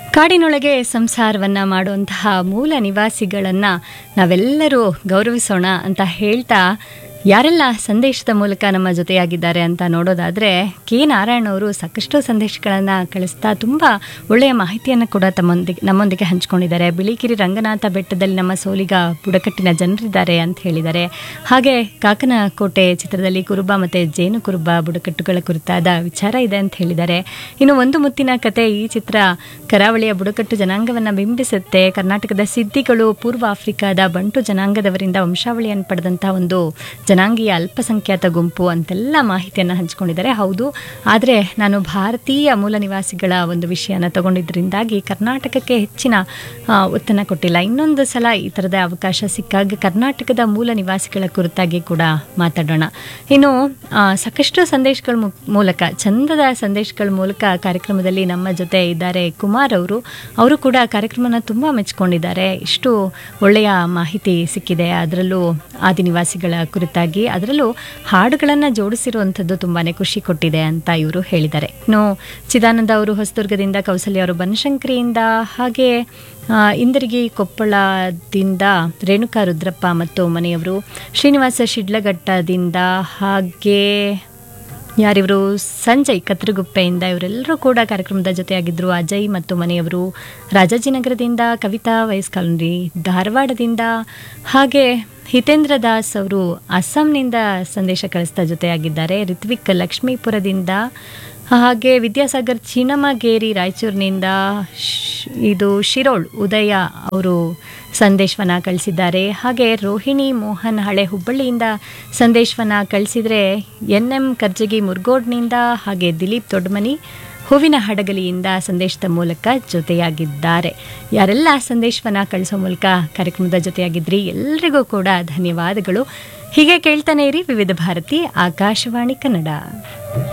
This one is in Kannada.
ಕಾಡಿನೊಳಗೆ ಸಂಸಾರವನ್ನ ಮಾಡುವಂತಹ ಮೂಲ ನಿವಾಸಿಗಳನ್ನ ನಾವೆಲ್ಲರೂ ಗೌರವಿಸೋಣ ಅಂತ ಹೇಳ್ತಾ ಯಾರೆಲ್ಲ ಸಂದೇಶದ ಮೂಲಕ ನಮ್ಮ ಜೊತೆಯಾಗಿದ್ದಾರೆ ಅಂತ ನೋಡೋದಾದ್ರೆ ಕೆ ನಾರಾಯಣ ಅವರು ಸಾಕಷ್ಟು ಸಂದೇಶಗಳನ್ನು ಕಳಿಸ್ತಾ ತುಂಬ ಒಳ್ಳೆಯ ಮಾಹಿತಿಯನ್ನು ಕೂಡ ತಮ್ಮೊಂದಿಗೆ ನಮ್ಮೊಂದಿಗೆ ಹಂಚ್ಕೊಂಡಿದ್ದಾರೆ ಬಿಳಿಕಿರಿ ರಂಗನಾಥ ಬೆಟ್ಟದಲ್ಲಿ ನಮ್ಮ ಸೋಲಿಗ ಬುಡಕಟ್ಟಿನ ಜನರಿದ್ದಾರೆ ಅಂತ ಹೇಳಿದ್ದಾರೆ ಹಾಗೆ ಕಾಕನಕೋಟೆ ಚಿತ್ರದಲ್ಲಿ ಕುರುಬ ಮತ್ತು ಜೇನು ಕುರುಬ ಬುಡಕಟ್ಟುಗಳ ಕುರಿತಾದ ವಿಚಾರ ಇದೆ ಅಂತ ಹೇಳಿದ್ದಾರೆ ಇನ್ನು ಒಂದು ಮುತ್ತಿನ ಕತೆ ಈ ಚಿತ್ರ ಕರಾವಳಿಯ ಬುಡಕಟ್ಟು ಜನಾಂಗವನ್ನು ಬಿಂಬಿಸುತ್ತೆ ಕರ್ನಾಟಕದ ಸಿದ್ಧಿಗಳು ಪೂರ್ವ ಆಫ್ರಿಕಾದ ಬಂಟು ಜನಾಂಗದವರಿಂದ ವಂಶಾವಳಿಯನ್ನು ಪಡೆದಂತಹ ಒಂದು ಜನಾಂಗೀಯ ಅಲ್ಪಸಂಖ್ಯಾತ ಗುಂಪು ಅಂತೆಲ್ಲ ಮಾಹಿತಿಯನ್ನು ಹಂಚಿಕೊಂಡಿದ್ದಾರೆ ಹೌದು ಆದರೆ ನಾನು ಭಾರತೀಯ ಮೂಲ ನಿವಾಸಿಗಳ ಒಂದು ವಿಷಯನ ತಗೊಂಡಿದ್ದರಿಂದಾಗಿ ಕರ್ನಾಟಕಕ್ಕೆ ಹೆಚ್ಚಿನ ಆ, ಒತ್ತನ್ನು ಕೊಟ್ಟಿಲ್ಲ ಇನ್ನೊಂದು ಸಲ ಈ ಥರದ ಅವಕಾಶ ಸಿಕ್ಕಾಗ ಕರ್ನಾಟಕದ ಮೂಲ ನಿವಾಸಿಗಳ ಕುರಿತಾಗಿ ಕೂಡ ಮಾತಾಡೋಣ ಇನ್ನು ಆ, ಸಾಕಷ್ಟು ಸಂದೇಶಗಳ ಮು- ಮೂಲಕ ಚಂದದ ಸಂದೇಶಗಳ ಮೂಲಕ ಕಾರ್ಯಕ್ರಮದಲ್ಲಿ ನಮ್ಮ ಜೊತೆ ಇದ್ದಾರೆ ಕುಮಾರ್ ಅವರು ಅವರು ಕೂಡ ಕಾರ್ಯಕ್ರಮನ ತುಂಬ ಮೆಚ್ಕೊಂಡಿದ್ದಾರೆ ಇಷ್ಟು ಒಳ್ಳೆಯ ಮಾಹಿತಿ ಸಿಕ್ಕಿದೆ ಅದರಲ್ಲೂ ಆದಿನಿವಾಸಿಗಳ ಕುರಿತಾಗಿ ಅದರಲ್ಲೂ ಹಾಡುಗಳನ್ನು ಜೋಡಿಸಿರುವಂಥದ್ದು ತುಂಬಾ ಖುಷಿ ಕೊಟ್ಟಿದೆ ಅಂತ ಇವರು ಹೇಳಿದ್ದಾರೆ ಇನ್ನು ಚಿದಾನಂದ ಅವರು ಹೊಸದುರ್ಗದಿಂದ ಕೌಸಲ್ಯ ಅವರು ಬನಶಂಕರಿಯಿಂದ ಹಾಗೆ ಆ, ಇಂದರ್ಗಿ ಕೊಪ್ಪಳದಿಂದ ರೇಣುಕಾ ರುದ್ರಪ್ಪ ಮತ್ತು ಮನೆಯವರು ಶ್ರೀನಿವಾಸ ಶಿಡ್ಲಘಟ್ಟದಿಂದ ಹಾಗೆ ಯಾರಿವರು ಸಂಜಯ್ ಕತ್ರಗುಪ್ಪೆಯಿಂದ ಇವರೆಲ್ಲರೂ ಕೂಡ ಕಾರ್ಯಕ್ರಮದ ಜೊತೆಯಾಗಿದ್ದರು ಅಜಯ್ ಮತ್ತು ಮನೆಯವರು ರಾಜಾಜಿನಗರದಿಂದ ಕವಿತಾ ವೈಸ್ ಕಾಲೋನಿ ಧಾರವಾಡದಿಂದ ಹಾಗೆ ಹಿತೇಂದ್ರ ದಾಸ್ ಅವರು ಅಸ್ಸಾಂನಿಂದ ಸಂದೇಶ ಕಳಿಸ್ತಾ ಜೊತೆಯಾಗಿದ್ದಾರೆ ರಿತ್ವಿಕ್ ಲಕ್ಷ್ಮೀಪುರದಿಂದ ಹಾಗೆ ವಿದ್ಯಾಸಾಗರ್ ಚಿನಮಗೇರಿ ರಾಯಚೂರಿನಿಂದ ಶ್- ಇದು ಶಿರೋಳ್ ಉದಯ ಅವರು ಸಂದೇಶವನ್ನ ಕಳಿಸಿದ್ದಾರೆ ಹಾಗೆ ರೋಹಿಣಿ ಮೋಹನ್ ಹಳೆ ಹುಬ್ಬಳ್ಳಿಯಿಂದ ಸಂದೇಶವನ್ನ ಕಳಿಸಿದರೆ ಎನ್ ಎಂ ಕರ್ಜಗಿ ಮುರ್ಗೋಡ್ನಿಂದ ಹಾಗೆ ದಿಲೀಪ್ ದೊಡ್ಡಮನಿ ಹೂವಿನ ಹಡಗಲಿಯಿಂದ ಸಂದೇಶದ ಮೂಲಕ ಜೊತೆಯಾಗಿದ್ದಾರೆ ಯಾರೆಲ್ಲ ಸಂದೇಶವನ್ನ ಕಳಿಸೋ ಮೂಲಕ ಕಾರ್ಯಕ್ರಮದ ಜೊತೆಯಾಗಿದ್ರಿ ಎಲ್ರಿಗೂ ಕೂಡ ಧನ್ಯವಾದಗಳು ಹೀಗೆ ಕೇಳ್ತಾನೆ ಇರಿ ವಿವಿಧ ಭಾರತಿ ಆಕಾಶವಾಣಿ ಕನ್ನಡ